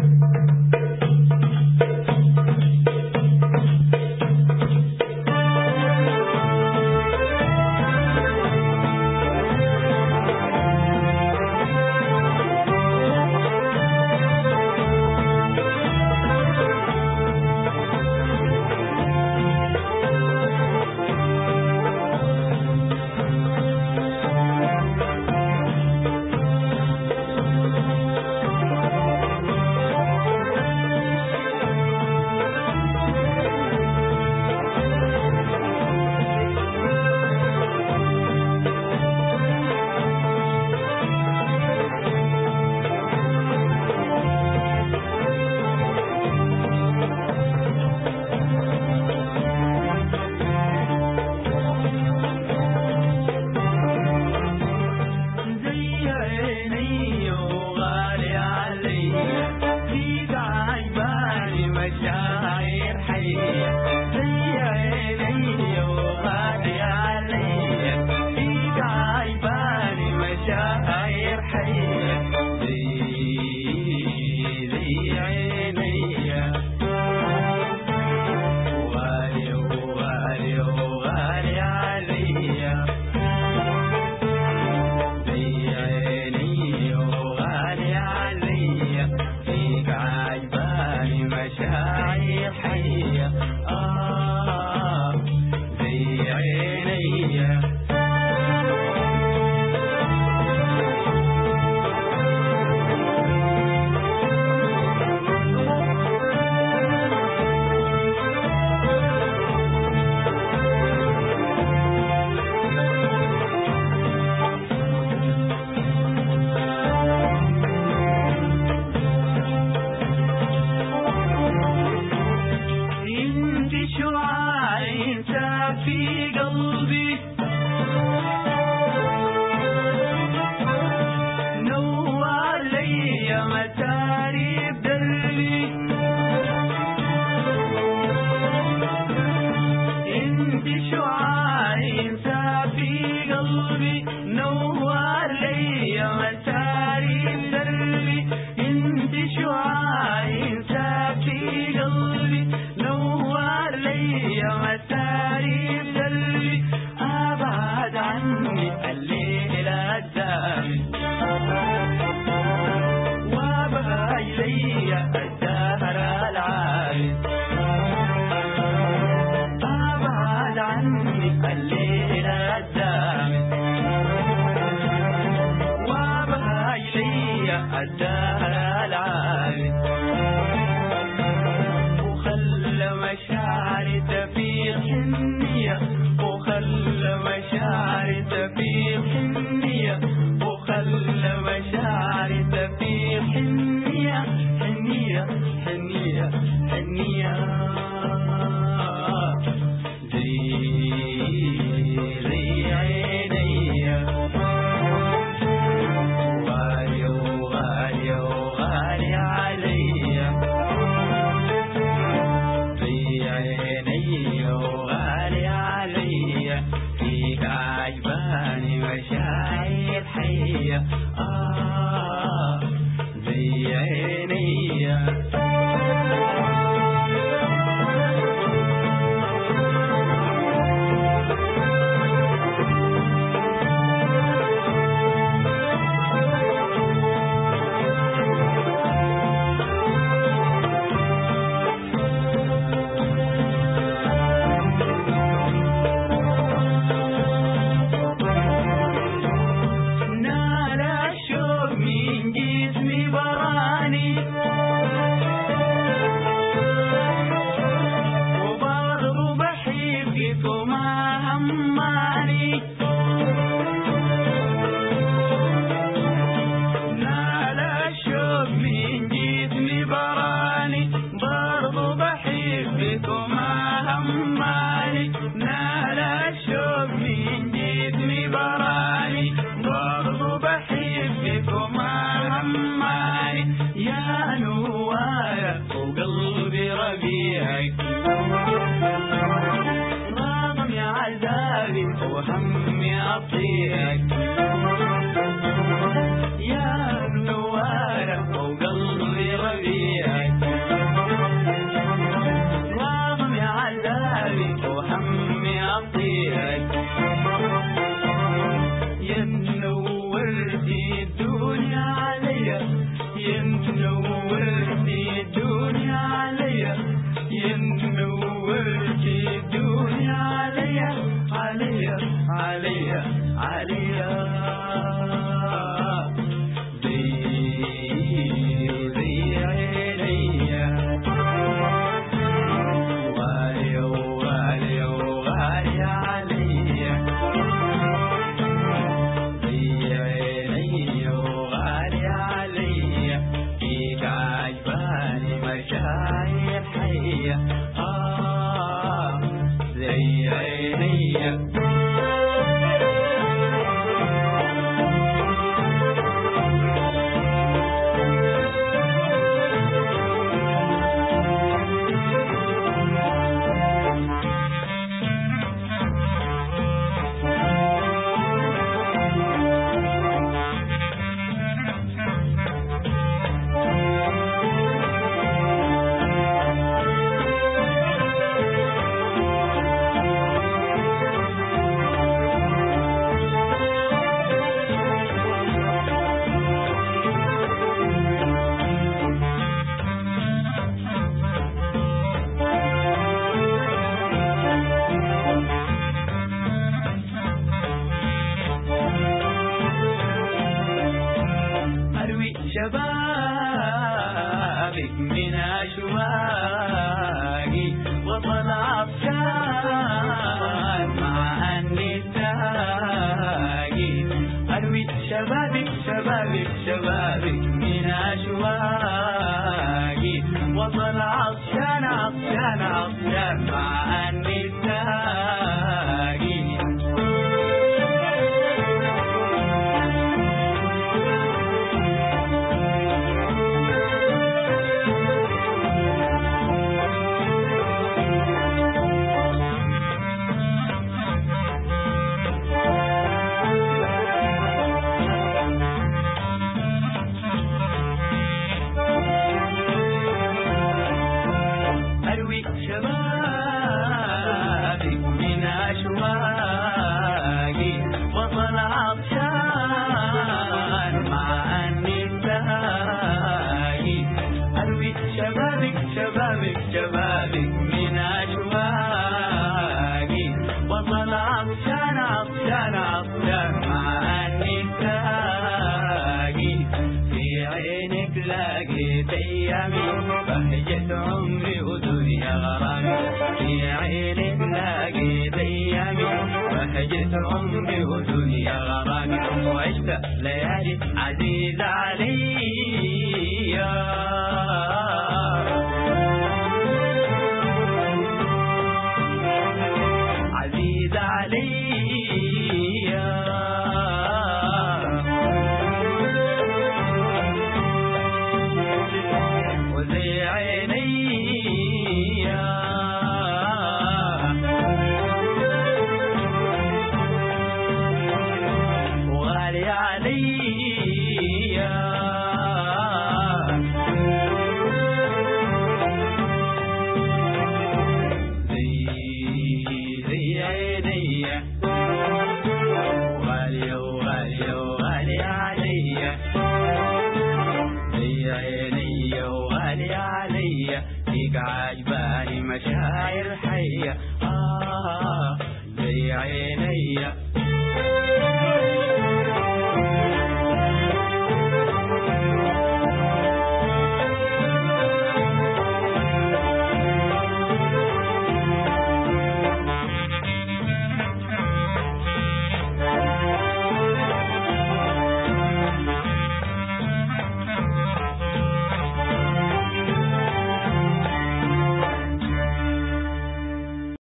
زي عيني وغالي علي فيك عجباني مشاعر حية زي عيني وغالي علي فيك عجباني مشاعر حية زي زي عيني وغالي وغالي وغالي عليا زي عيني وغالي عليا فيك عجباني مشاعر حية آه زي عيني انت شعاع انت في قلبي نور لي مساري بدربي انت شعاع انت في قلبي نور لي مساري بدربي انت شعاع انت في قلبي نور لي مساري بدربي ابعد عني الليل الدامي وابغى الي الدهر العابد ابعد عني الليل الدامي وابغى الي الدهر العابد وخلى مشاعري تفيض حنية وخلى مشاعري تفيض حنية وخلى مشاعري تفيض حنية حنية حنية حنية زي زي عيني وغالي وغالي وغالي عليا في عيني وغالي عليا فيك عجباني مشاعر حية آه زي عيني نال الشوق من جسمي براني وبرضو بحبك وما هماني نال الشوق من جسمي براني برضو بحبك وما هماني نال الشوق من جسمي براني برضو بحبك وما هماني يا نوايا وقلبي ربيعك رغم عذابي وهمي أطيعك يا نوارة وقلبي ربيعك شبابك من أشواقي وطن عطشان مع النساقي أروي شبابك شبابك شبابك من أشواقي وطن عطشان عطشان عطشان مع النساقي أروي شبابي من أشواقي وطن عطشان مع النساء أروي شبابك شبابك شبابك من أشواقي وطن عطشان عطشان عطشان مع النساء في عينك لقيت أيامي بهجة عمري ودنيا غرامي في عينك لقيت أيامي بهجة عمري ودنيا غرامي وعشت ليالي عزيزة علي عزيزة علي وزي عيني وغالي علي زي زي عيني وغالي وغالي وغالي علي زي عيني وغالي علي فيك عجباني مشاعر حية آه زي عيني